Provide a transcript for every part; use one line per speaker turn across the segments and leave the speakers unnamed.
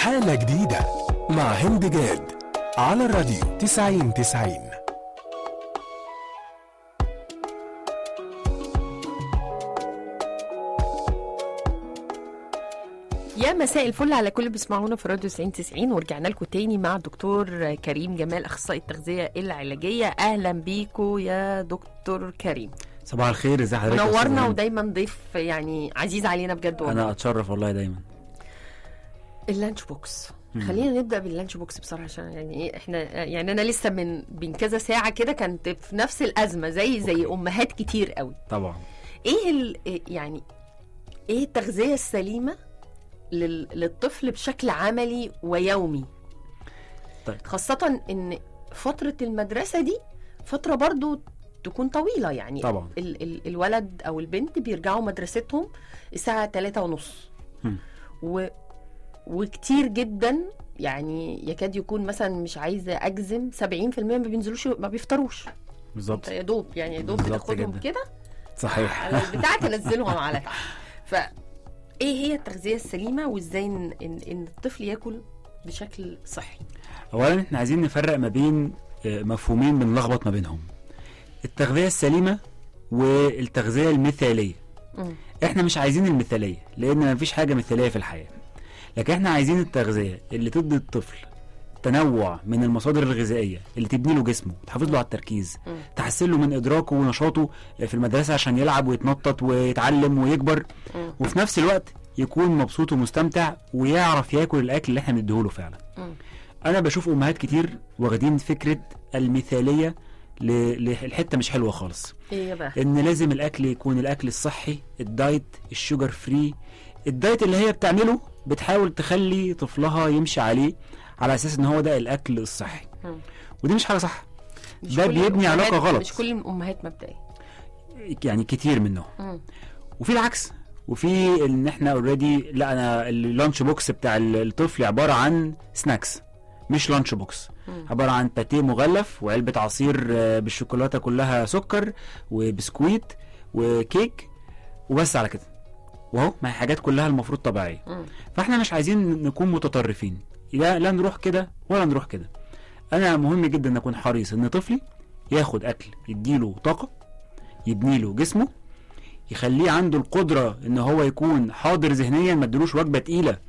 حالة جديدة مع هند جاد على الراديو 90 90
يا مساء الفل على كل اللي بيسمعونا في راديو 90 90 ورجعنا لكم تاني مع دكتور كريم جمال اخصائي التغذيه العلاجيه اهلا بيكم يا دكتور كريم
صباح الخير ازي حضرتك يا أستاذ
منورنا
هند؟
ودايما ضيف يعني عزيز علينا بجد والله
انا اتشرف والله دايما
اللانش بوكس خلينا نبدا باللانش بوكس بصراحه عشان يعني ايه احنا يعني انا لسه من من كذا ساعه كده كنت في نفس الازمه زي زي امهات كتير قوي
طبعا
ايه ال يعني ايه التغذيه السليمه لل- للطفل بشكل عملي ويومي
طيب.
خاصه ان فتره المدرسه دي فتره برضو تكون طويله يعني
طبعا
ال ال الولد او البنت بيرجعوا مدرستهم الساعه 3 ونص
هم.
و وكتير جدا يعني يكاد يكون مثلا مش عايزه اجزم 70% ما بينزلوش ما بيفطروش
بالظبط
يا دوب يعني يا دوب
بالظبط
بتاخدهم
جدا.
كده
صحيح
على البتاع تنزلهم على تحت ف ايه هي التغذيه السليمه وازاي ان, إن, إن الطفل ياكل بشكل صحي
اولا احنا عايزين نفرق ما بين آه، مفهومين بنلخبط ما بينهم التغذيه السليمه والتغذيه المثاليه
مم.
احنا مش عايزين المثاليه لان ما فيش حاجه مثاليه في الحياه لكن احنا عايزين التغذيه اللي تدي الطفل تنوع من المصادر الغذائيه اللي تبني له جسمه تحافظ له على التركيز
مم.
تحسن له من ادراكه ونشاطه في المدرسه عشان يلعب ويتنطط ويتعلم ويكبر
مم.
وفي نفس الوقت يكون مبسوط ومستمتع ويعرف ياكل الاكل اللي احنا بنديهوله فعلا
مم.
انا بشوف امهات كتير واخدين فكره المثاليه ل- للحته مش حلوه خالص
ايه بقى
ان لازم الاكل يكون الاكل الصحي الدايت الشوجر فري الدايت اللي هي بتعمله بتحاول تخلي طفلها يمشي عليه على اساس ان هو ده الاكل الصحي
مم.
ودي مش حاجه صح
مش
ده
كل
بيبني
الأمهات-
علاقة غلط.
مش كل الامهات مبدئيا
يعني كتير منهم
مم.
وفي العكس وفي ان احنا اوريدي لا انا اللانش بوكس بتاع ال- الطفل عباره عن سناكس مش لانش بوكس
مم.
عباره عن باتيه مغلف وعلبه عصير آه، بالشوكولاته كلها سكر وبسكويت وكيك وبس على كده وهو ما هي حاجات كلها المفروض طبيعيه
مم.
فاحنا مش عايزين نكون متطرفين لا لا نروح كده ولا نروح كده انا مهم جدا ان اكون حريص ان طفلي ياخد اكل يديله طاقه يبني له جسمه يخليه عنده القدره ان هو يكون حاضر ذهنيا ما ادلوش وجبه تقيله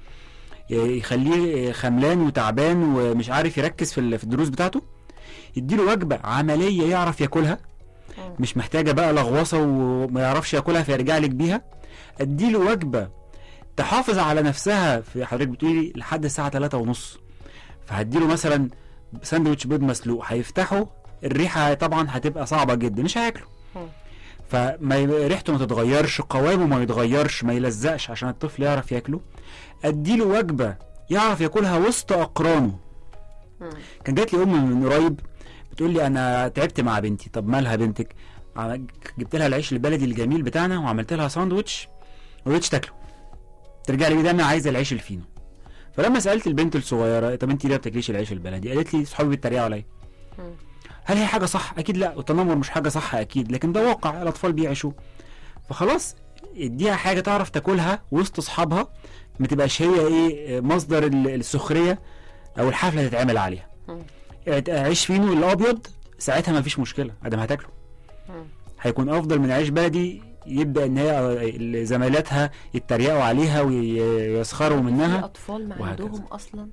يخليه خملان وتعبان ومش عارف يركز في ال- في الدروس بتاعته يديله وجبه عمليه يعرف ياكلها
مم.
مش محتاجه بقى لغوصه وما يعرفش ياكلها فيرجع لك بيها اديله وجبه تحافظ على نفسها في حضرتك بتقولي لحد الساعه 3 ونص فهديله مثلا ساندوتش بيض مسلوق هيفتحه الريحه طبعا هتبقى صعبه جدا مش هياكله
مم.
فما ي- ريحته ما تتغيرش قوامه ما يتغيرش ما يلزقش عشان الطفل يعرف ياكله اديله وجبه يعرف ياكلها وسط اقرانه
مم.
كان جات لي ام من قريب بتقول لي انا تعبت مع بنتي طب مالها بنتك عم- جبت لها العيش البلدي الجميل بتاعنا وعملت لها ساندوتش ما رضتش تاكله ترجع لي ده انا عايزه العيش الفينو فلما سالت البنت الصغيره طب انت ليه ما بتاكليش العيش البلدي قالت لي صحابي بيتريقوا عليا
مم.
هل هي حاجه صح اكيد لا والتنمر مش حاجه صح اكيد لكن ده واقع الاطفال بيعيشوه فخلاص اديها حاجه تعرف تاكلها وسط اصحابها ما تبقاش هي ايه مصدر ال- السخريه او الحفله اللي تتعمل عليها
مم.
عيش فينو الابيض ساعتها ما فيش مشكله ادم هتاكله
مم.
هيكون افضل من عيش بلدي يبدا ان هي زميلاتها يتريقوا عليها ويسخروا
في
منها
اطفال ما
وهكذا.
عندهم اصلا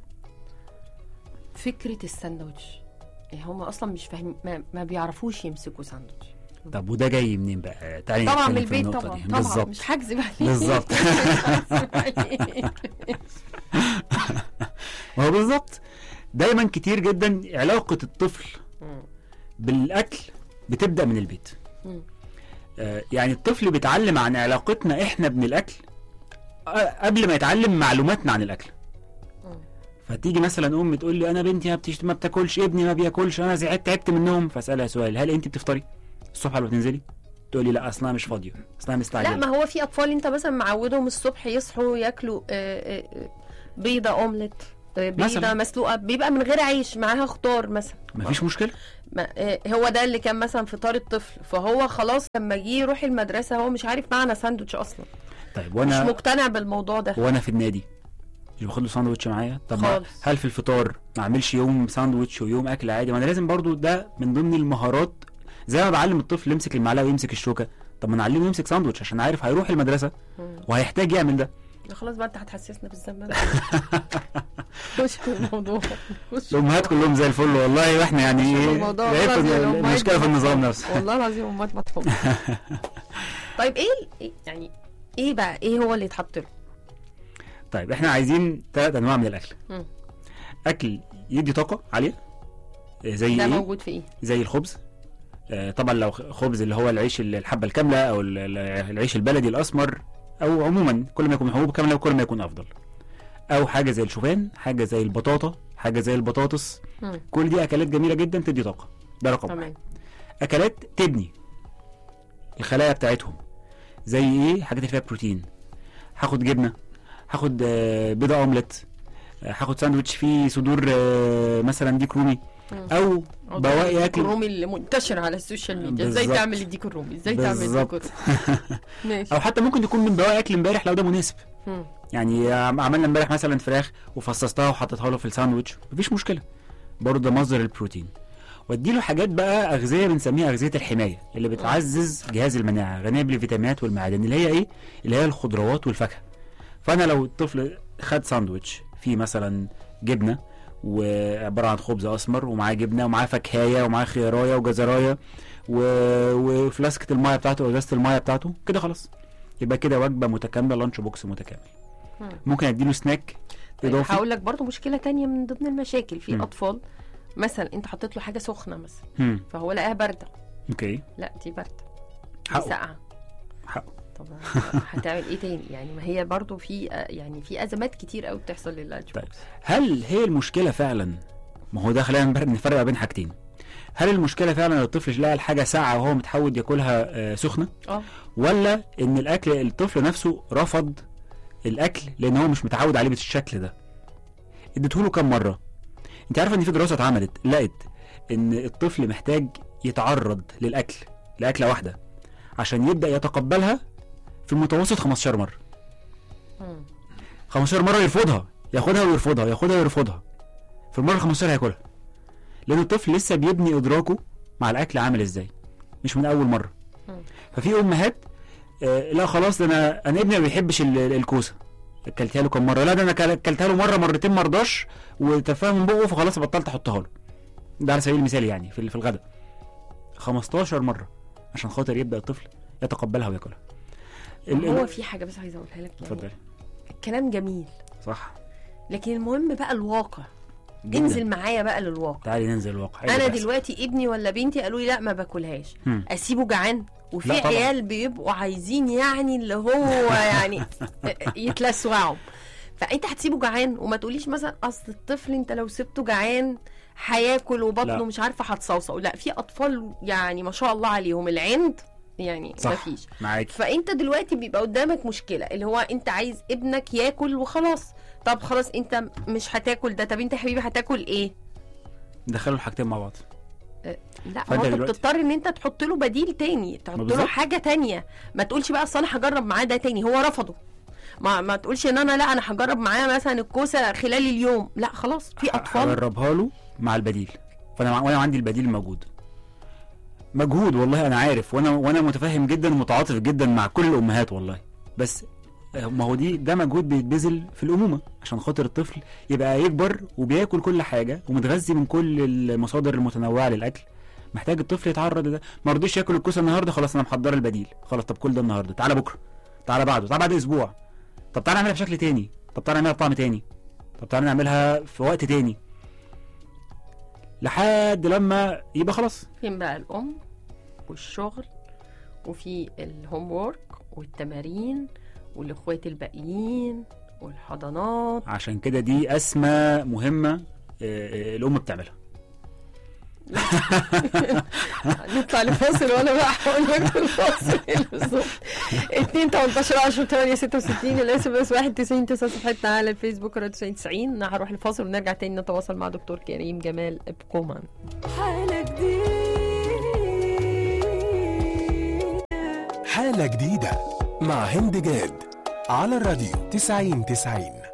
فكره الساندوتش يعني هم اصلا مش فاهمين ما, ما بيعرفوش يمسكوا ساندوتش
طب وده جاي منين بقى تعالي
طبعا من
نتكلم في
البيت
النقطة
طبعا
دي.
طبعا
بالظبط
مش هكذب عليك
بالظبط.
مش هكذب عليك.
ما هو بالظبط دايما كتير جدا علاقه الطفل
مم.
بالاكل بتبدا من البيت
مم.
آه، يعني الطفل بيتعلم عن علاقتنا احنا بين الاكل آه، قبل ما يتعلم معلوماتنا عن الاكل
مم.
فتيجي مثلا ام تقول لي انا بنتي ما, بتشت... ما بتاكلش ابني ما بياكلش انا زعلت تعبت منهم فاسالها سؤال هل انت بتفطري الصبح قبل ما تنزلي تقول لي لا اصلا مش فاضيه اصلا
لا
مستعجله
ما هو في اطفال انت مثلا معودهم الصبح يصحوا ياكلوا آه، آه، آه، بيضه اومليت آه، بيضه
مثلاً.
مسلوقه بيبقى من غير عيش معاها خضار مثلا
مفيش مشكله
ما آه، هو ده اللي كان مثلا فطار الطفل فهو خلاص لما جه يروح المدرسه هو مش عارف معنى ساندوتش اصلا
طيب
مش
وانا
مقتنع بالموضوع ده
وانا في النادي مش باخد له ساندوتش معايا طب ما
خالص.
هل في الفطار ما اعملش يوم ساندوتش ويوم اكل عادي ما انا لازم برضو ده من ضمن المهارات زي ما بعلم الطفل يمسك المعلقه ويمسك الشوكه طب ما نعلمه يمسك ساندوتش عشان عارف هيروح المدرسه
مم.
وهيحتاج يعمل ده
لا خلاص بقى انت هتحسسنا بالذنب خش في الموضوع خش في
الامهات كلهم زي الفل والله واحنا يعني
شوف
ايه
الموضوع
لقيت
خلاص يا الأمهات
المشكله في النظام
مطحونة.
نفسه
والله العظيم امهات مطحونة طيب ايه ال- إيه- يعني ايه بقى ايه هو اللي يتحط له؟
طيب احنا عايزين ثلاث انواع من الاكل
مم.
اكل يدي طاقه عاليه آه، زي
ده
ايه
موجود في ايه؟
زي الخبز آه، طبعا لو خبز اللي هو العيش ال- الحبه الكامله او ال- ال- العيش البلدي الاسمر او عموما كل ما يكون حبوب كامله وكل ما يكون افضل او حاجه زي الشوفان حاجه زي البطاطا حاجه زي البطاطس
مم.
كل دي اكلات جميله جدا تدي طاقه ده رقم واحد
تمام
اكلات تبني الخلايا بتاعتهم زي ايه حاجات اللي فيها بروتين هاخد جبنه هاخد آه، بيضه اومليت آه، هاخد ساندوتش فيه صدور آه، مثلا ديك رومي
مم.
او
أو
بواقي
الديك
اكل
الرومي اللي منتشر على السوشيال ميديا ازاي
بالظبط.
تعمل الديك الرومي ازاي تعمل الديك
بالظبط.
الرومي ماشي
او حتى ممكن يكون من بواقي اكل امبارح لو ده مناسب
مم.
يعني عم- عملنا امبارح مثلا فراخ وفصصتها وحطيتها له في الساندوتش مفيش مشكله برضه ده مصدر البروتين واديله حاجات بقى اغذيه بنسميها اغذيه الحمايه اللي بتعزز جهاز المناعه غنيه بالفيتامينات والمعادن اللي هي ايه اللي هي الخضروات والفاكهه فانا لو الطفل خد ساندوتش فيه مثلا جبنه وعباره عن خبز اسمر ومعاه جبنه ومعاه فاكهايه ومعاه خيارايه وجزرايه و... وفلاسكه المايه بتاعته او ازازه المايه بتاعته كده خلاص يبقى كده وجبه متكامله لانش بوكس متكامل
مم.
ممكن اديله سناك اضافي
هقول لك برضو مشكله تانية من ضمن المشاكل في
مم.
اطفال مثلا انت حطيت له حاجه سخنه مثلا
مم.
فهو لقاها بارده
اوكي
لا دي بارده دي
حقه
ساقعه
حقه
طب هتعمل ايه تاني يعني ما هي برضو في يعني في ازمات كتير قوي بتحصل لللانش
طيب.
بوكس
هل هي المشكله فعلا ما هو ده خلينا نبر- نفرق بين حاجتين هل المشكله فعلا ان الطفل لقى الحاجه ساقعه وهو متعود ياكلها آه، سخنه
اه
ولا ان الاكل الطفل نفسه رفض الاكل لان هو مش متعود عليه بالشكل ده اديته له كام مره انت عارف ان في دراسه اتعملت لقت ان الطفل محتاج يتعرض للاكل لاكله واحده عشان يبدا يتقبلها في المتوسط 15 مره
مم.
15 مره يرفضها ياخدها ويرفضها ياخدها ويرفضها في المره ال 15 هياكلها لان الطفل لسه بيبني ادراكه مع الاكل عامل ازاي مش من اول مره
مم.
ففي امهات آه لا خلاص ده انا انا ابني ما بيحبش ال- ال- الكوسه اكلتها له كم مره لا ده انا كل- اكلتها له مره مرتين ما رضاش وتفاها من بقه فخلاص بطلت احطها له ده على سبيل المثال يعني في ال- في الغداء 15 مره عشان خاطر يبدا الطفل يتقبلها وياكلها ال-
هو
ال-
في حاجه بس عايزه اقولها لك يعني
اتفضلي
الكلام جميل
صح
لكن المهم بقى الواقع
جداً.
انزل معايا بقى للواقع
تعالي ننزل الواقع إيه
انا
اللي بيحصل؟
دلوقتي ابني ولا بنتي قالوا لي لا ما باكلهاش
مم.
اسيبه جعان وفي
لا طبعاً.
عيال بيبقوا عايزين يعني اللي هو يعني يتلسعوا فانت هتسيبه جعان وما تقوليش مثلا اصل الطفل انت لو سبته جعان هياكل وبطنه
لا.
مش عارفه هتصوصو لا في اطفال يعني ما شاء الله عليهم العند يعني
صح
مفيش
معاك
فانت دلوقتي بيبقى قدامك مشكله اللي هو انت عايز ابنك ياكل وخلاص طب خلاص انت مش هتاكل ده طب انت يا حبيبي هتاكل ايه
دخلوا الحاجتين مع بعض
لا
فأنت
ما هو انت
دلوقتي-
بتضطر ان انت تحط له بديل تاني تحط له
بالظبط.
حاجه تانية ما تقولش بقى اصل انا هجرب معاه ده تاني هو رفضه ما ما تقولش ان انا لا انا هجرب معاه مثلا الكوسه خلال اليوم لا خلاص في اطفال
هجربها له مع البديل فانا مع- وانا عندي البديل موجود مجهود والله انا عارف وانا وانا متفهم جدا ومتعاطف جدا مع كل الامهات والله بس آه، ما هو دي ده مجهود بيتبذل في الامومه عشان خاطر الطفل يبقى يكبر وبياكل كل حاجه ومتغذي من كل المصادر المتنوعه للاكل محتاج الطفل يتعرض لده ما رضيش ياكل الكوسه النهارده خلاص انا محضر البديل خلاص طب كل ده النهارده تعالى بكره تعالى بعده تعالى بعد اسبوع طب تعالى نعملها بشكل تاني طب تعالى نعملها بطعم تاني طب تعالى نعملها في وقت تاني لحد لما يبقى خلاص
فين بقى الام والشغل وفي الهوم وورك والتمارين والاخوات الباقيين والحضانات
عشان كده دي اسمى مهمه آه، آه، الام بتعملها
نطلع لفاصل وانا بقى هقول لك الفاصل إيه بالظبط 2 18 10 8 66 الاس ام اس 91 9 صفحتنا على الفيسبوك راديو 90 90 انا هروح لفاصل ونرجع تاني نتواصل مع دكتور كريم جمال ابقومان
حالة جديدة
حالة جديدة مع هند جاد على الراديو 90 90